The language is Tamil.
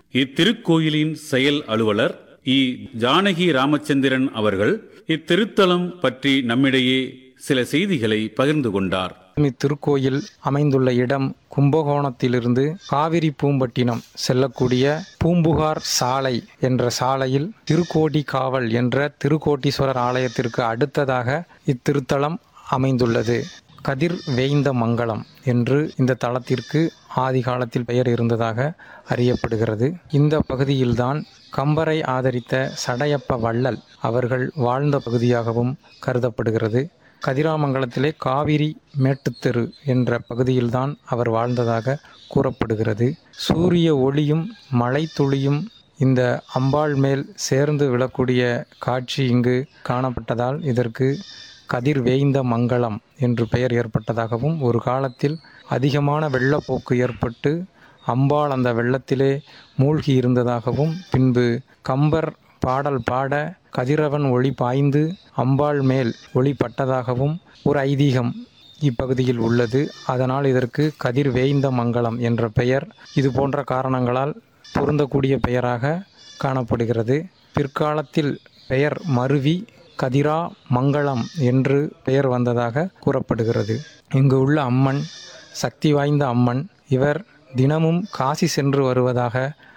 இத்திருக்கோயிலின் செயல் அலுவலர் இ ஜானகி ராமச்சந்திரன் அவர்கள் இத்திருத்தலம் பற்றி நம்மிடையே சில செய்திகளை பகிர்ந்து கொண்டார் இத்திருக்கோயில் அமைந்துள்ள இடம் கும்பகோணத்திலிருந்து காவிரி பூம்பட்டினம் செல்லக்கூடிய பூம்புகார் சாலை என்ற சாலையில் திருக்கோடி காவல் என்ற திருக்கோட்டீஸ்வரர் ஆலயத்திற்கு அடுத்ததாக இத்திருத்தலம் அமைந்துள்ளது கதிர் வேய்ந்த மங்கலம் என்று இந்த தலத்திற்கு ஆதி காலத்தில் பெயர் இருந்ததாக அறியப்படுகிறது இந்த பகுதியில்தான் கம்பரை ஆதரித்த சடையப்ப வள்ளல் அவர்கள் வாழ்ந்த பகுதியாகவும் கருதப்படுகிறது கதிராமங்கலத்திலே காவிரி மேட்டுத்தெரு என்ற பகுதியில்தான் அவர் வாழ்ந்ததாக கூறப்படுகிறது சூரிய ஒளியும் மழை துளியும் இந்த அம்பாள் மேல் சேர்ந்து விழக்கூடிய காட்சி இங்கு காணப்பட்டதால் இதற்கு கதிர் வேய்ந்த மங்கலம் என்று பெயர் ஏற்பட்டதாகவும் ஒரு காலத்தில் அதிகமான வெள்ளப்போக்கு ஏற்பட்டு அம்பாள் அந்த வெள்ளத்திலே மூழ்கி இருந்ததாகவும் பின்பு கம்பர் பாடல் பாட கதிரவன் ஒளி பாய்ந்து அம்பாள் மேல் ஒளி பட்டதாகவும் ஒரு ஐதீகம் இப்பகுதியில் உள்ளது அதனால் இதற்கு கதிர் வேய்ந்த மங்கலம் என்ற பெயர் இது போன்ற காரணங்களால் பொருந்தக்கூடிய பெயராக காணப்படுகிறது பிற்காலத்தில் பெயர் மருவி கதிரா மங்களம் என்று பெயர் வந்ததாக கூறப்படுகிறது இங்கு உள்ள அம்மன் சக்தி வாய்ந்த அம்மன் இவர் தினமும் காசி சென்று வருவதாக